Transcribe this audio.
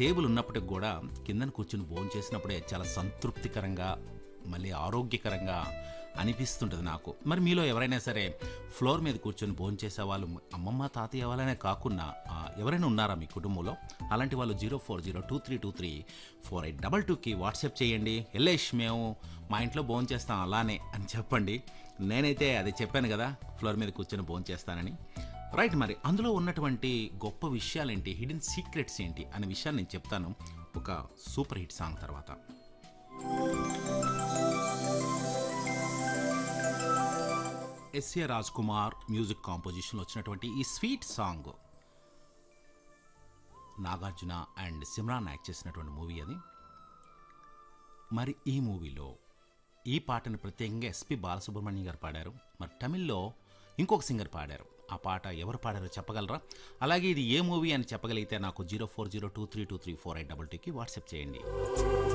table ఉన్నప్పటికి కూడా కిందన కూర్చుని భోజనం చేసినప్పుడే చాలా సంతృప్తికరంగా మళ్ళీ ఆరోగ్యకరంగా అనిపిస్తుంటుంది నాకు మరి మీలో ఎవరైనా సరే ఫ్లోర్ మీద కూర్చొని భోజనం చేసే వాళ్ళు అమ్మమ్మ తాతయ్య వాళ్ళనే కాకుండా ఆ, ఎవరైనా ఉన్నారా మీ కుటుంబంలో అలాంటి వాళ్ళు zero four zero two three two three four eight double టూకి వాట్సాప్ చేయండి ఎల్లేష్ మేము మా ఇంట్లో భోజనం చేస్తాం అలానే అని చెప్పండి నేనైతే అది చెప్పాను కదా ఫ్లోర్ మీద కూర్చొని భోజనం చేస్తానని రైట్ మరి అందులో ఉన్నటువంటి గొప్ప విషయాలేంటి హిడెన్ సీక్రెట్స్ ఏంటి అనే విషయాన్ని నేను చెప్తాను ఒక సూపర్ హిట్ సాంగ్ తర్వాత ఎస్ఏ రాజ్ కుమార్ మ్యూజిక్ కాంపోజిషన్లో వచ్చినటువంటి ఈ sweet song Nagarjuna and Simran act చేసినటువంటి మూవీ అది మరి ఈ మూవీలో ఈ పాటను ప్రత్యేకంగా ఎస్పి బాలసుబ్రహ్మణ్యం గారు పాడారు మరి తమిళ్లో ఇంకొక సింగర్ పాడారు ఆ పాట ఎవరు పాడారో చెప్పగలరా అలాగే ఇది ఏ మూవీ అని చెప్పగలిగితే నాకు zero four zero two three two three four eight double టూకి వాట్సాప్ చేయండి